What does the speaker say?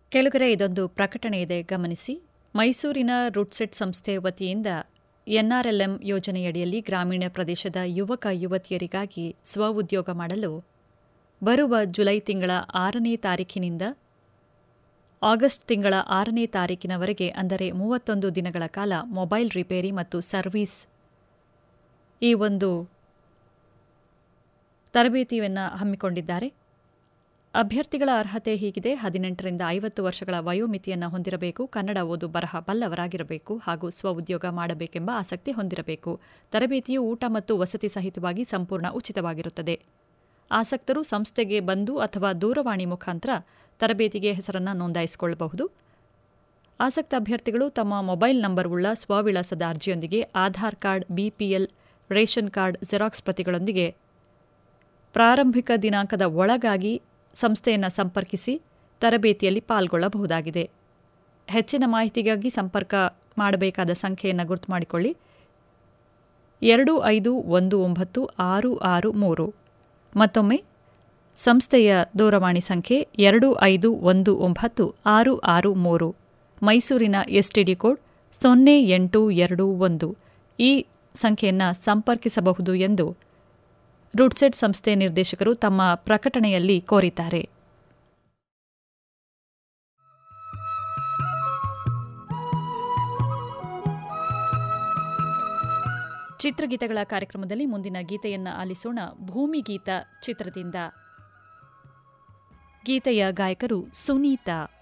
ಕೆಳಗರೆ ಇದೊಂದು ಪ್ರಕಟಣೆ ಇದೆ ಗಮನಿಸಿ ಮೈಸೂರಿನ ರುಡ್ಸೆಟ್ ಸಂಸ್ಥೆ ವತಿಯಿಂದ ಎನ್ಆರ್ಎಲ್ಎಂ ಯೋಜನೆಯಡಿಯಲ್ಲಿ ಗ್ರಾಮೀಣ ಪ್ರದೇಶದ ಯುವಕ ಯುವತಿಯರಿಗಾಗಿ ಸ್ವಉದ್ಯೋಗ ಮಾಡಲು ಬರುವ ಜುಲೈ ತಿಂಗಳ ಆರನೇ ತಾರೀಖಿನಿಂದ ಆಗಸ್ಟ್ ತಿಂಗಳ ಆರನೇ ತಾರೀಕಿನವರೆಗೆ ಅಂದರೆ ಮೂವತ್ತೊಂದು ದಿನಗಳ ಕಾಲ ಮೊಬೈಲ್ ರಿಪೇರಿ ಮತ್ತು ಸರ್ವೀಸ್ ಈ ಒಂದು ತರಬೇತಿಯನ್ನು ಹಮ್ಮಿಕೊಂಡಿದ್ದಾರೆ ಅಭ್ಯರ್ಥಿಗಳ ಅರ್ಹತೆ ಹೀಗಿದೆ ಹದಿನೆಂಟರಿಂದ ಐವತ್ತು ವರ್ಷಗಳ ವಯೋಮಿತಿಯನ್ನು ಹೊಂದಿರಬೇಕು ಕನ್ನಡ ಓದು ಬರಹ ಬಲ್ಲವರಾಗಿರಬೇಕು ಹಾಗೂ ಸ್ವಉದ್ಯೋಗ ಮಾಡಬೇಕೆಂಬ ಆಸಕ್ತಿ ಹೊಂದಿರಬೇಕು ತರಬೇತಿಯು ಊಟ ಮತ್ತು ವಸತಿ ಸಹಿತವಾಗಿ ಸಂಪೂರ್ಣ ಉಚಿತವಾಗಿರುತ್ತದೆ ಆಸಕ್ತರು ಸಂಸ್ಥೆಗೆ ಬಂದು ಅಥವಾ ದೂರವಾಣಿ ಮುಖಾಂತರ ತರಬೇತಿಗೆ ಹೆಸರನ್ನು ನೋಂದಾಯಿಸಿಕೊಳ್ಳಬಹುದು ಆಸಕ್ತ ಅಭ್ಯರ್ಥಿಗಳು ತಮ್ಮ ಮೊಬೈಲ್ ನಂಬರ್ ಉಳ್ಳ ಸ್ವವಿಳಾಸದ ಅರ್ಜಿಯೊಂದಿಗೆ Aadhaar card BPL ration card xerox ಪ್ರತಿಗಳೊಂದಿಗೆ ಪ್ರಾರಂಭಿಕ ದಿನಾಂಕದ ಒಳಗಾಗಿ ಸಂಸ್ಥೆಯನ್ನು ಸಂಪರ್ಕಿಸಿ ತರಬೇತಿಯಲ್ಲಿ ಪಾಲ್ಗೊಳ್ಳಬಹುದಾಗಿದೆ ಹೆಚ್ಚಿನ ಮಾಹಿತಿಗಾಗಿ ಸಂಪರ್ಕ ಮಾಡಬೇಕಾದ ಸಂಖ್ಯೆಯನ್ನು ಗುರುತು ಮಾಡಿಕೊಳ್ಳಿ ಎರಡು ಐದು ಒಂದು ಒಂಬತ್ತು ಆರು ಆರು ಮೂರು ಮತ್ತೊಮ್ಮೆ ಸಂಸ್ಥೆಯ ದೂರವಾಣಿ ಸಂಖ್ಯೆ ಎರಡು ಐದು ಒಂದು ಒಂಬತ್ತು ಆರು ಆರು ಮೂರು ಮೈಸೂರಿನ ಎಸ್ಟಿಡಿ ಕೋಡ್ ಸೊನ್ನೆ ಎಂಟು ಎರಡು ಒಂದು ಈ ಸಂಖ್ಯೆಯನ್ನು ಸಂಪರ್ಕಿಸಬಹುದು ಎಂದು ರುಡ್ಸೆಟ್ ಸಂಸ್ಥೆ ನಿರ್ದೇಶಕರು ತಮ್ಮ ಪ್ರಕಟಣೆಯಲ್ಲಿ ಕೋರಿದ್ದಾರೆ ಚಿತ್ರಗೀತೆಗಳ ಕಾರ್ಯಕ್ರಮದಲ್ಲಿ ಮುಂದಿನ ಗೀತೆಯನ್ನು ಆಲಿಸೋಣ ಭೂಮಿಗೀತ ಚಿತ್ರದಿಂದ ಗೀತೆಯ ಗಾಯಕರು ಸುನೀತಾ